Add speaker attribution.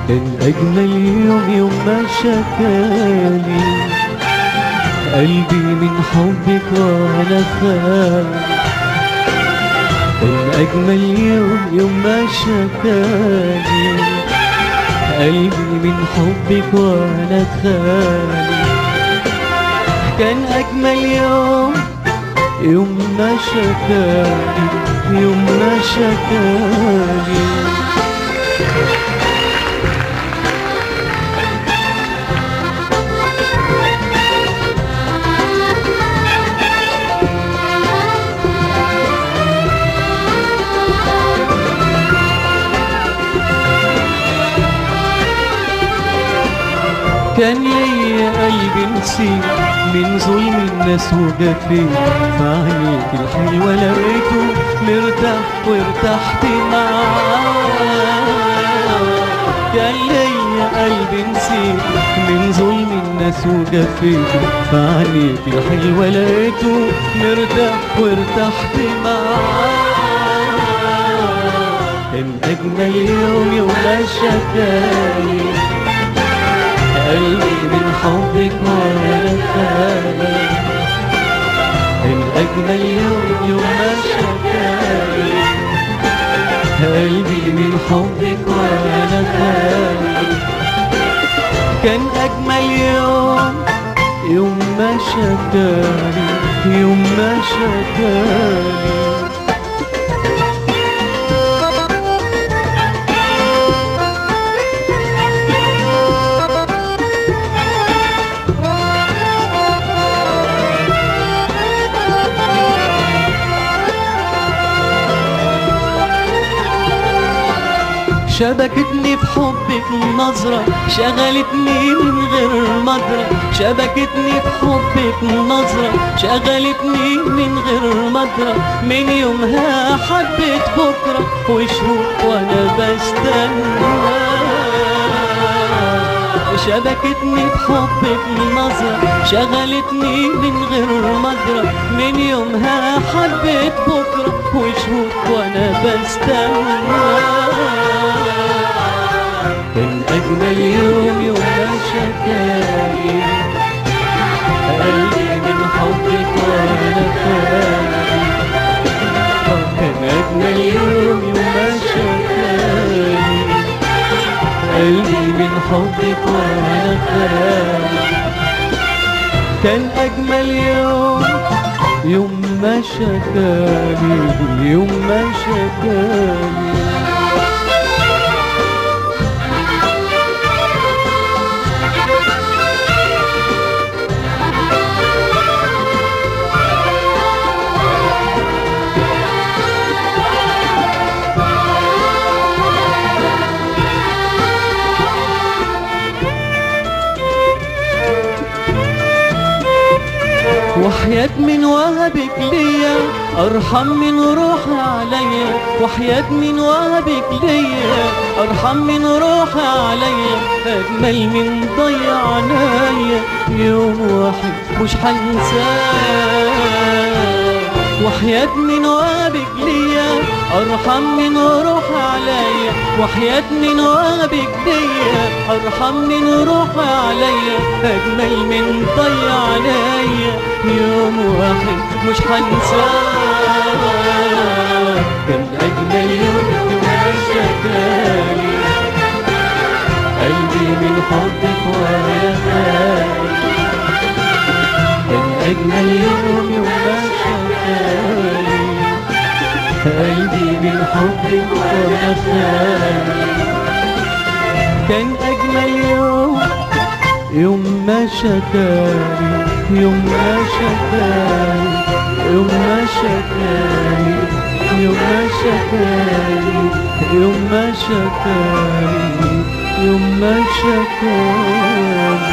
Speaker 1: كان أجمل يوم يوم ما شكالي قلبي من حبك وأنا خالي كان أجمل يوم يوم ما شكالي قلبي من حبك وأنا خالي كان أجمل يوم يوم ما شكالي يوم ما شكالي كان ليا قلبي نسيت من ظلم الناس وجفيت فعينيك الحلوة لقيته مرتاح وارتحت معاه كان ليا قلبي نسيت من ظلم الناس وجفيت فعينيك الحلوة لقيته مرتاح وارتحت معاه كان أجمل يوم يوم ما شكاني قلبي من حبك وانا خالي الأجمل يوم يوم ما شكاني قلبي من حبك وانا خالي كان أجمل يوم يوم ما شكاني يوم ما شكاني شبكتني بحبك نظرة شغلتني من غير مدرة شبكتني بحبك نظرة شغلتني من غير مدرة من يومها حبيت بكرة وشهور وانا بستنى شبكتني بحبك نظرة شغلتني من غير مدرة من يومها حبيت بكرة وشهور وانا بستنى كان أجمل يوم يوم ما شكاني قلبي من حبك وأنا خالي كان أجمل يوم يوم ما شكاني قلبي من حبك وأنا خالي كان أجمل يوم يوم ما شكاني يوم ما شكاني وحياة من وهبك ليا أرحم من روحي عليا وحياة من وهبك ليا أرحم من روحي عليا أجمل من ضيع عنايا يوم واحد مش هنساه وحياة من وهبك ليا أرحم من روحي عليا وحياة من وهبك ليا أرحم من روحي عليا أجمل من ضيع عليا يوم واحد مش هنساه كان أجمل يوم يوم شكالي قلبي من حبك ولا خالي كان أجمل يوم يوم شكالي قلبي من حبك ولا خالي كان أجمل يوم يوم ما شكاني يوم ما شكاني يوم ما شكاني يوم ما شكاني يوم ما شكاني يوم ما شكاني